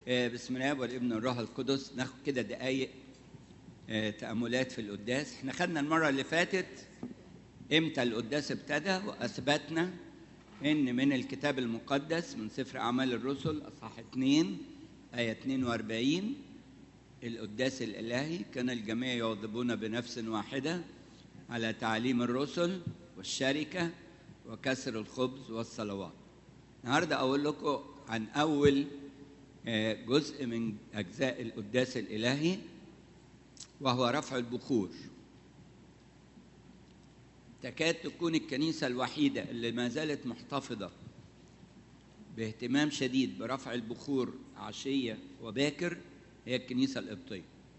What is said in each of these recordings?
آه، بسم الله والابن والروح القدس ناخد كده دقايق آه، تأملات في القداس احنا خدنا المرة اللي فاتت امتى القداس ابتدى واثبتنا ان من الكتاب المقدس من سفر اعمال الرسل اصحاح 2 ايه 42 القداس الالهي كان الجميع يواظبون بنفس واحده على تعليم الرسل والشركه وكسر الخبز والصلوات النهارده اقول لكم عن اول آه، جزء من اجزاء القداس الالهي وهو رفع البخور تكاد تكون الكنيسة الوحيدة اللي ما زالت محتفظة باهتمام شديد برفع البخور عشية وباكر هي الكنيسة القبطية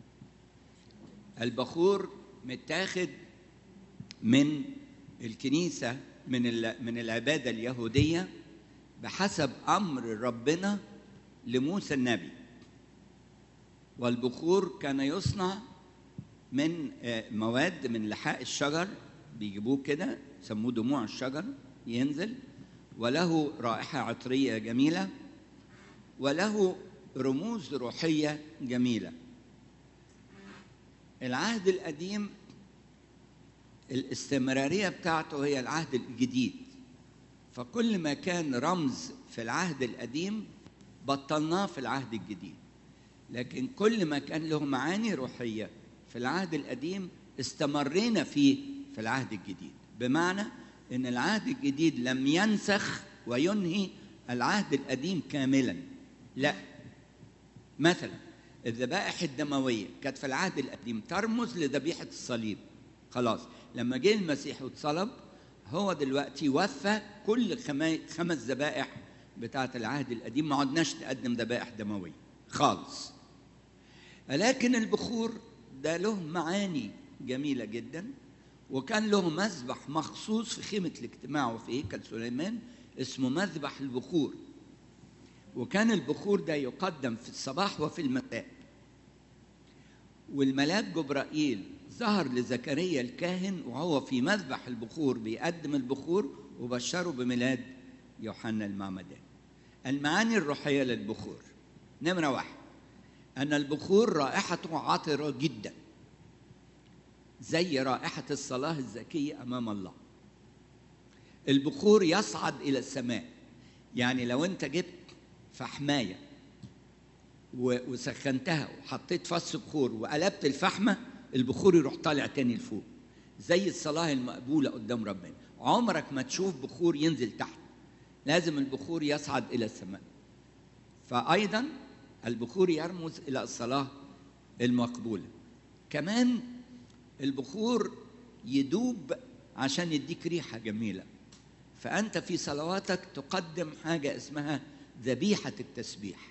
البخور متاخد من الكنيسة من ال- من العبادة اليهودية بحسب أمر ربنا لموسى النبي والبخور كان يصنع من آه، مواد من لحاء الشجر بيجيبوه كده يسموه دموع الشجر ينزل وله رائحة عطرية جميلة وله رموز روحية جميلة العهد القديم الاستمرارية بتاعته هي العهد الجديد فكل ما كان رمز في العهد القديم بطلناه في العهد الجديد لكن كل ما كان له معاني روحية في العهد القديم استمرينا فيه في العهد الجديد بمعنى ان العهد الجديد لم ينسخ وينهي العهد القديم كاملا لا مثلا الذبائح الدموية كانت في العهد القديم ترمز لذبيحة الصليب خلاص لما جه المسيح واتصلب هو دلوقتي وفى كل خما- خمس ذبائح بتاعة العهد القديم ما عدناش نقدم ذبائح دموية خالص لكن البخور ده له معاني جميلة جدا وكان له مذبح مخصوص في خيمة الاجتماع وفي هيكل سليمان اسمه مذبح البخور وكان البخور ده يقدم في الصباح وفي المساء والملاك جبرائيل ظهر لزكريا الكاهن وهو في مذبح البخور بيقدم البخور وبشره بميلاد يوحنا المعمدان المعاني الروحية للبخور نمرة واحد أن البخور رائحته عطرة جدا زي رائحة الصلاة الزكية أمام الله البخور يصعد إلى السماء يعني لو أنت جبت فحماية و- وسخنتها وحطيت فص بخور وقلبت الفحمة البخور يروح طالع تاني لفوق زي الصلاة المقبولة قدام ربنا عمرك ما تشوف بخور ينزل تحت لازم البخور يصعد إلى السماء فأيضا البخور يرمز إلى الصلاة المقبولة كمان البخور يدوب عشان يديك ريحة جميلة فأنت في صلواتك تقدم حاجة اسمها ذبيحة التسبيح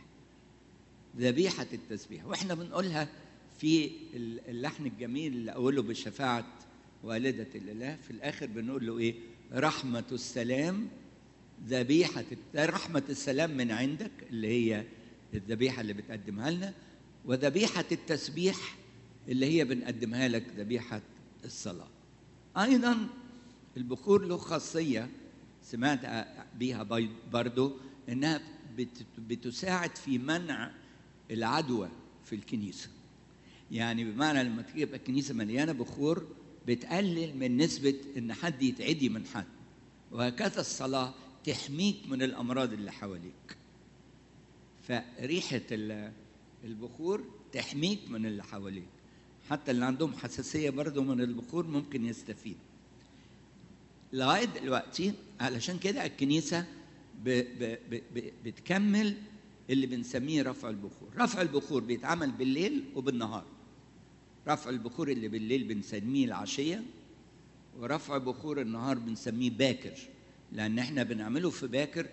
ذبيحة التسبيح وإحنا بنقولها في اللحن الجميل اللي أوله بشفاعة والدة الإله في الآخر بنقول له إيه رحمة السلام ذبيحة رحمة السلام من عندك اللي هي الذبيحة اللي بتقدمها لنا وذبيحة التسبيح اللي هي بنقدمها لك ذبيحة الصلاة أيضا البخور له خاصية سمعت بيها بي- برضو إنها بت- بتساعد في منع العدوى في الكنيسة يعني بمعنى لما تيجي يبقى الكنيسة مليانة بخور بتقلل من نسبة إن حد يتعدي من حد وهكذا الصلاة تحميك من الأمراض اللي حواليك فريحة ال- البخور تحميك من اللي حواليك حتى اللي عندهم حساسية برضو من البخور ممكن يستفيد لغاية دلوقتي علشان كده الكنيسة ب ب ب ب بتكمل اللي بنسميه رفع البخور رفع البخور بيتعمل بالليل وبالنهار رفع البخور اللي بالليل بنسميه العشية ورفع بخور النهار بنسميه باكر لأن احنا بنعمله في باكر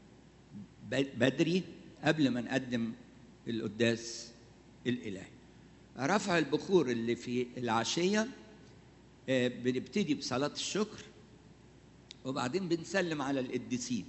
ب- بدري قبل ما نقدم القداس الإلهي رفع البخور اللي في العشية آه، بنبتدي بصلاة الشكر وبعدين بنسلم على القديسين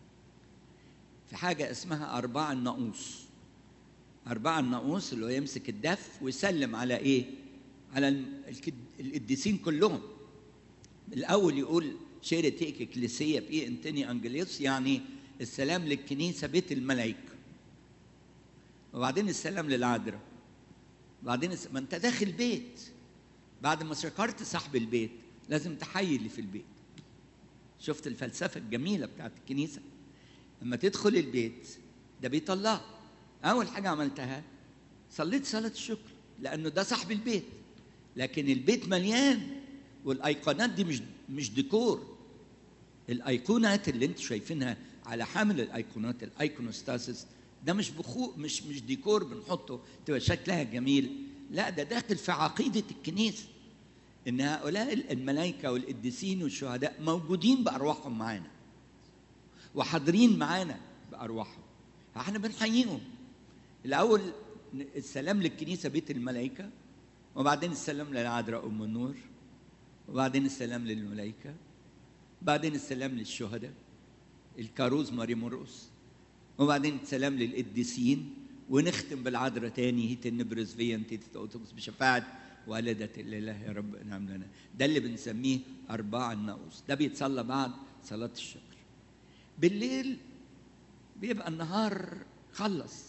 في حاجة اسمها أرباع الناقوس أرباع الناقوس اللي هو يمسك الدف ويسلم على إيه؟ على الم- الكد- القديسين كلهم الأول يقول شيرتيك إكليسية بإيه أنتوني أنجليوس يعني السلام للكنيسة بيت الملائكة وبعدين السلام للعذراء وبعدين الس... ما انت داخل بيت بعد ما شكرت صاحب البيت لازم تحيي اللي في البيت شفت الفلسفه الجميله بتاعت الكنيسه لما تدخل البيت ده بيت الله اول حاجه عملتها صليت صلاه الشكر لانه ده صاحب البيت لكن البيت مليان والايقونات دي مش مش ديكور الايقونات اللي انتوا شايفينها على حامل الايقونات الايقونوستاسيس ده مش بخو مش مش ديكور بنحطه تبقى شكلها جميل لا ده داخل في عقيده الكنيسه ان هؤلاء الملائكه والقديسين والشهداء موجودين بارواحهم معانا وحاضرين معانا بارواحهم احنا بنحييهم الاول السلام للكنيسه بيت الملائكه وبعدين السلام للعذراء ام النور وبعدين السلام للملائكه بعدين السلام للشهداء الكاروز ماري مرقس وبعدين السلام للقديسين ونختم بالعذراء تاني هيت النبرز فيان تيت اوتوبس بشفاعه والدة الإله يا رب انعم لنا ده اللي بنسميه أرباع الناقوس ده بيتصلى بعد صلاة الشكر بالليل بيبقى النهار خلص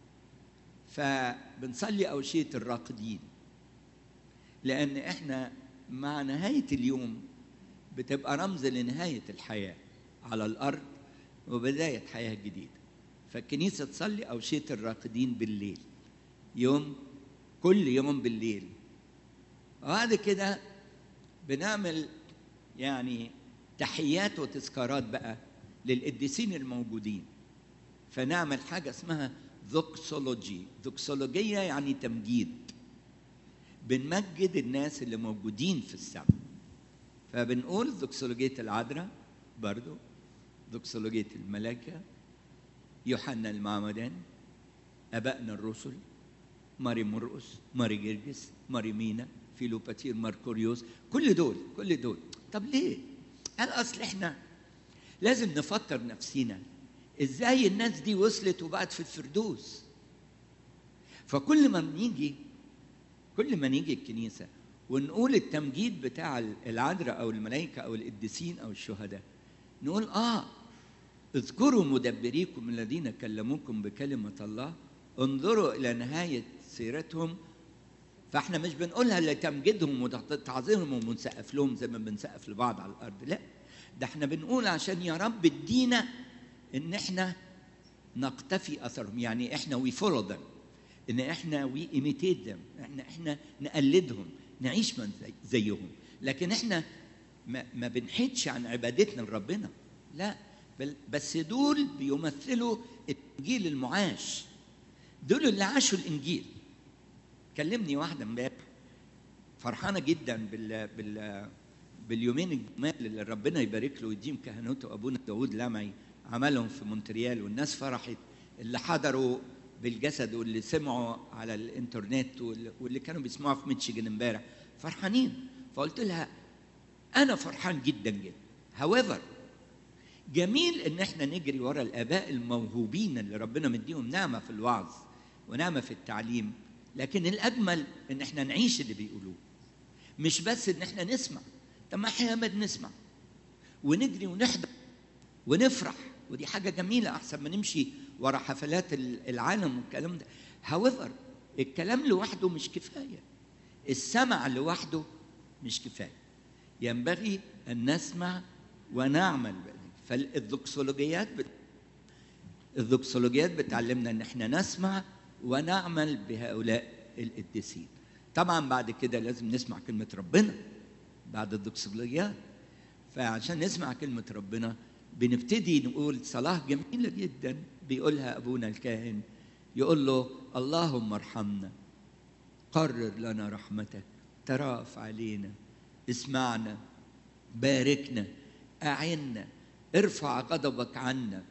فبنصلي أوشية الراقدين لأن إحنا مع نهاية اليوم بتبقى رمز لنهاية الحياة على الأرض وبداية حياة جديدة فالكنيسة تصلي أوشية الراقدين بالليل يوم كل يوم بالليل وبعد كده بنعمل يعني تحيات وتذكارات بقى للقديسين الموجودين فنعمل حاجة اسمها ذوكسولوجي ذوكسولوجية يعني تمجيد بنمجد الناس اللي موجودين في السماء فبنقول ذوكسولوجية العذراء برضو ذوكسولوجية الملائكة يوحنا المعمدان أبائنا الرسل ماري مرقس ماري جرجس ماري مينا فيلوباتير ماركوريوس كل دول كل دول طب ليه؟ قال اصل احنا لازم نفكر نفسينا ازاي الناس دي وصلت وبقت في الفردوس فكل ما نيجي كل ما نيجي الكنيسه ونقول التمجيد بتاع العذراء او الملائكه او القديسين او الشهداء نقول اه اذكروا مدبريكم الذين كلموكم بكلمه الله انظروا الى نهايه سيرتهم فاحنا مش بنقولها لتمجيدهم وتعظيمهم ونسقف لهم زي ما بنسقف لبعض على الارض لا ده احنا بنقول عشان يا رب ادينا ان احنا نقتفي اثرهم يعني احنا وي فولو ذم ان احنا وي ايميتيت ذم احنا احنا نقلدهم نعيش من زي زيهم لكن احنا ما, ما بنحيدش عن عبادتنا لربنا لا بل بس دول بيمثلوا الانجيل المعاش دول اللي عاشوا الانجيل كلمني واحده امبارح فرحانه جدا بال بال باليومين الجمال اللي ربنا يبارك له ويديم كهنوته ابونا داوود لمعي عملهم في مونتريال والناس فرحت اللي حضروا بالجسد واللي سمعوا على الانترنت واللي كانوا بيسمعوا في ميتشيجن امبارح فرحانين فقلت لها انا فرحان جدا جدا هاويفر جميل ان احنا نجري ورا الاباء الموهوبين اللي ربنا مديهم نعمه في الوعظ ونعمه في التعليم لكن الاجمل ان احنا نعيش اللي بيقولوه مش بس ان احنا نسمع طب ما احنا بنسمع ونجري ونحضر ونفرح ودي حاجه جميله احسن ما نمشي ورا حفلات العالم والكلام ده هاويفر الكلام لوحده مش كفايه السمع لوحده مش كفايه ينبغي ان نسمع ونعمل فالذوكسولوجيات بت... الذوكسولوجيات بتعلمنا ان احنا نسمع ونعمل بهؤلاء القديسين طبعا بعد كده لازم نسمع كلمة ربنا بعد الدوكسولوجيات فعشان نسمع كلمة ربنا بنبتدي نقول صلاة جميلة جدا بيقولها أبونا الكاهن يقول له اللهم ارحمنا قرر لنا رحمتك تراف علينا اسمعنا باركنا أعنا ارفع غضبك عنا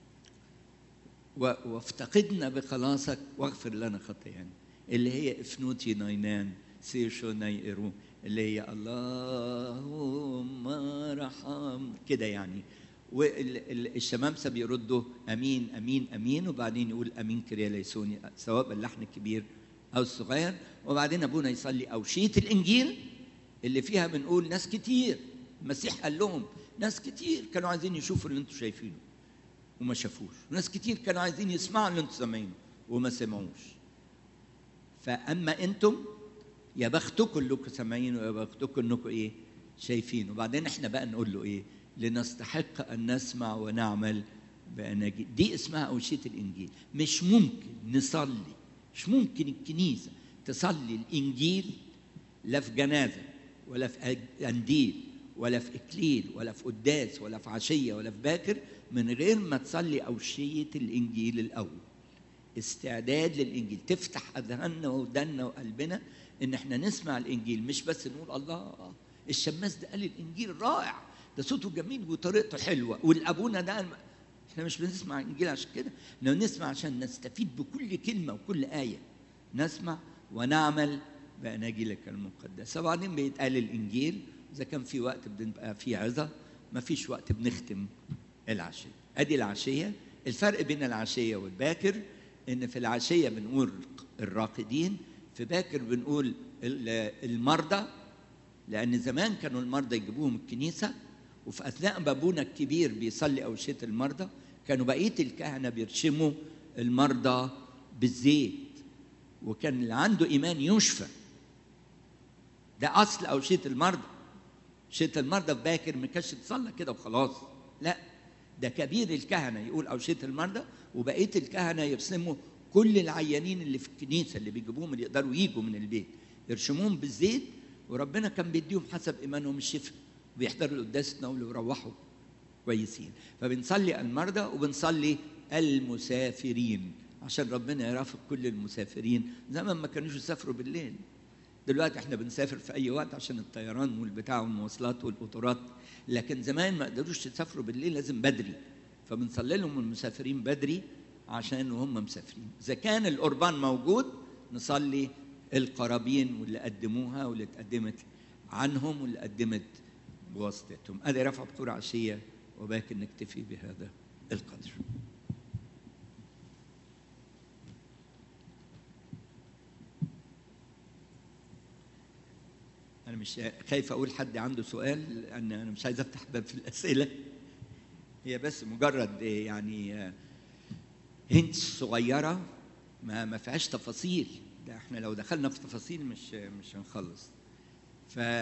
وافتقدنا بخلاصك واغفر لنا خطايانا اللي هي افنوتي ناينان سيرشو نايرو اللي هي اللهم ارحم كده يعني والشمامسه بيردوا امين امين امين وبعدين يقول امين كريا ليسوني سواء باللحن الكبير او الصغير وبعدين ابونا يصلي اوشيه الانجيل اللي فيها بنقول ناس كتير المسيح قال لهم ناس كتير كانوا عايزين يشوفوا اللي انتم شايفينه وما شافوش ناس كتير كانوا عايزين يسمعوا اللي انتم سامعينه وما سمعوش فاما انتم يا بختكم انكم سامعين ويا بختكم انكم ايه شايفين وبعدين احنا بقى نقول له ايه لنستحق ان نسمع ونعمل باناجيل دي اسمها اوشيه الانجيل مش ممكن نصلي مش ممكن الكنيسه تصلي الانجيل لا في جنازه ولا في قنديل ولا في اكليل ولا في قداس ولا في عشيه ولا في باكر من غير ما تصلي اوشيه الانجيل الاول استعداد للانجيل تفتح اذهاننا ودنا وقلبنا ان احنا نسمع الانجيل مش بس نقول الله الشماس ده قال الانجيل رائع ده صوته جميل وطريقته حلوه والابونا ده احنا مش بنسمع الانجيل عشان كده احنا بنسمع عشان نستفيد بكل كلمه وكل ايه نسمع ونعمل باناجيلك المقدسه وبعدين بيتقال الانجيل اذا كان في وقت بنبقى في عظه ما فيش وقت بنختم العشيه ادي العشيه الفرق بين العشيه والباكر ان في العشيه بنقول الراقدين في باكر بنقول المرضى لان زمان كانوا المرضى يجيبوهم الكنيسه وفي اثناء بابونا الكبير بيصلي اوشيه المرضى كانوا بقيه الكهنه بيرشموا المرضى بالزيت وكان اللي عنده ايمان يشفى ده اصل اوشيه المرضى اوشيه المرضى في باكر ما كانش تصلى كده وخلاص لا ده كبير الكهنه يقول اوشيه المرضى وبقيه الكهنه يرسموا كل العيانين اللي في الكنيسه اللي بيجيبوهم اللي يقدروا يجوا من البيت يرشموهم بالزيت وربنا كان بيديهم حسب ايمانهم الشفاء بيحضروا القداس يتناولوا ويروحوا كويسين فبنصلي المرضى وبنصلي المسافرين عشان ربنا يرافق كل المسافرين زمان ما كانوش يسافروا بالليل دلوقتي احنا بنسافر في اي وقت عشان الطيران والبتاع والمواصلات والقطارات لكن زمان ما قدروش يسافروا بالليل لازم بدري فبنصلي لهم المسافرين بدري عشان وهم مسافرين اذا كان القربان موجود نصلي القرابين واللي قدموها واللي اتقدمت عنهم واللي قدمت بواسطتهم ادي رفع بطور عشيه وباكر نكتفي بهذا القدر انا مش خايف اقول حد عنده سؤال لان انا مش عايز افتح باب في الاسئله هي بس مجرد يعني هنت صغيره ما ما فيهاش تفاصيل ده احنا لو دخلنا في تفاصيل مش مش هنخلص ف